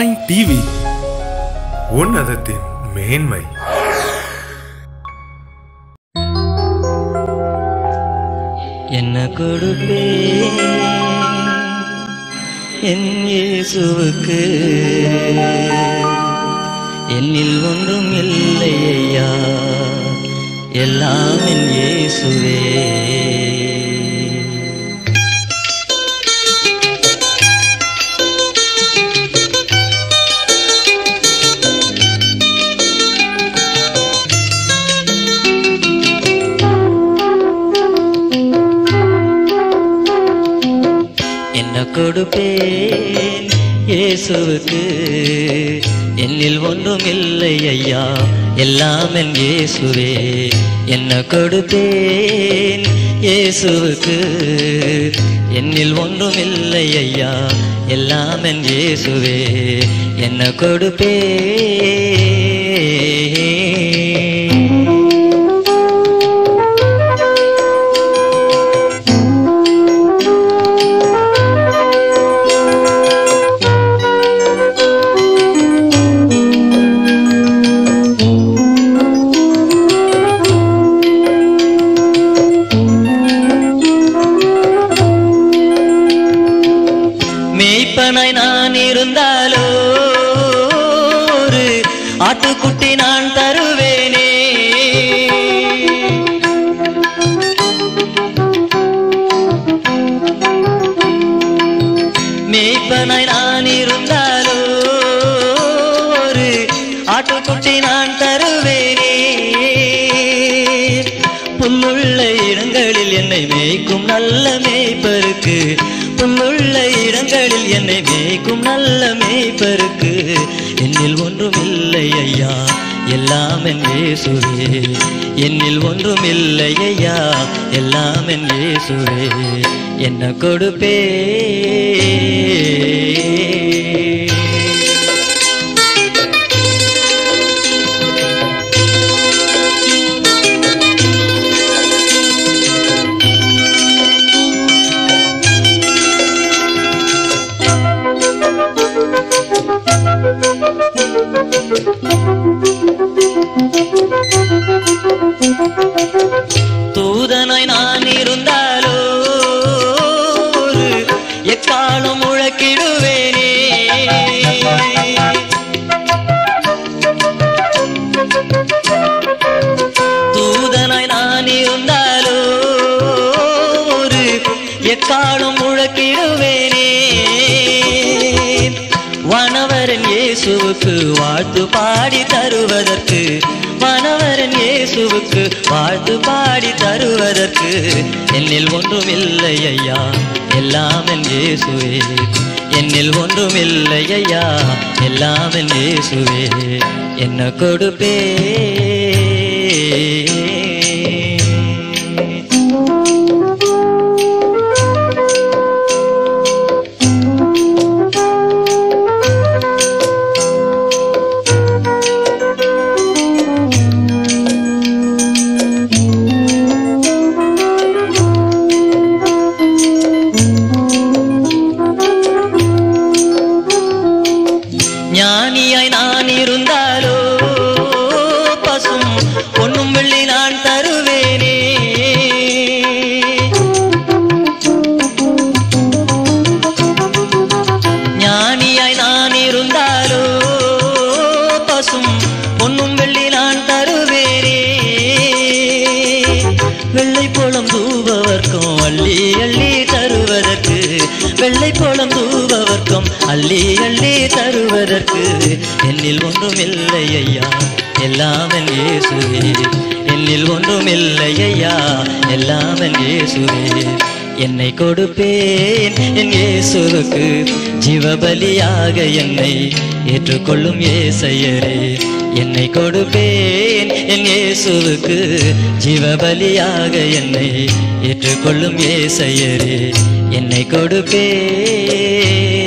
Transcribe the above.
point TV உன்னதத்தின் மேன்மை என்ன கொடுப்பே என் இயேசுவுக்கு என்னில் ஒன்றும் இல்லை ஐயா எல்லாம் என் இயேசுவே என்ன கொடுப்பேன் இயேசுவுக்கு என்னில் ஒன்றும் இல்லை ஐயா எல்லாம் என் இயேசுவே என்ன கொடுப்பேன் இயேசுவுக்கு என்னில் ஒன்றும் இல்லை ஐயா எல்லாம் என் இயேசுவே என்ன கொடுப்பேன் மேய்ப்பனாய் நான் இருந்தாலோ ஒரு ஆட்டுக்குட்டி நான் தருவேனே மேய்ப்பனாய் நான் இருந்தாலோ ஒரு ஆட்டுக்குட்டி நான் தருவேனே புல்லுள்ள இடங்களில் என்னை மேய்க்கும் நல்ல மேய்ப்பருக்கு புல்லுள்ள இடங்களில் என்னை மேய்க்கும் நல்ல மேய்ப்பருக்கு என்னில் ஒன்றும் இல்லை ஐயா எல்லாம் என் இயேசுவே என்னில் ஒன்றும் இல்லை ஐயா எல்லாம் என் இயேசுவே என்ன கொடுப்பே தூதனாய் நான் இருந்தாலோ ஒரு எக்காலம் முழக்கிடுவேனே தூதனாய் நான் இருந்தாலோ ஒரு எக்காலம் முழக்கிடுவேனே வனவரன் இயேசுவுக்கு வாழ்த்து பாடி தருவதற்கு வனவரன் இயேசுவுக்கு வாழ்த்து பாடி தருவதற்கு என்னில் ஒன்றும் இல்லை ஐயா எல்லாம் என் இயேசுவே என்னில் ஒன்றும் இல்லை ஐயா எல்லாம் என் இயேசுவே என்ன கொடுப்பே ஞானியாய் நான் இருந்தாலோ பசும் பொன்னும் வெள்ளி நான் தருவேனே ஞானியாய் நான் இருந்தாலோ பசும் பொன்னும் வெள்ளி நான் தருவேனே வெள்ளை போலம் தூபவர்க்கும் அள்ளி அள்ளி தருவதற்கு வெள்ளை போலம் தூபவர்க்கும் அள்ளி அள்ளி தருவதற்கு என்னில் ஒன்றும் இல்லை ஐயா எல்லாம் என் இயேசுவே என்னில் ஒன்றும் இல்லை ஐயா எல்லாம் என் இயேசுவே என்னை கொடுப்பேன் என் இயேசுவுக்கு ஜீவபலியாக என்னை ஏற்றுக்கொள்ளும் ஏசையரே என்னை கொடுப்பேன் என் இயேசுவுக்கு ஜீவபலியாக என்னை ஏற்றுக்கொள்ளும் ஏசையரே என்னை கொடுப்பேன்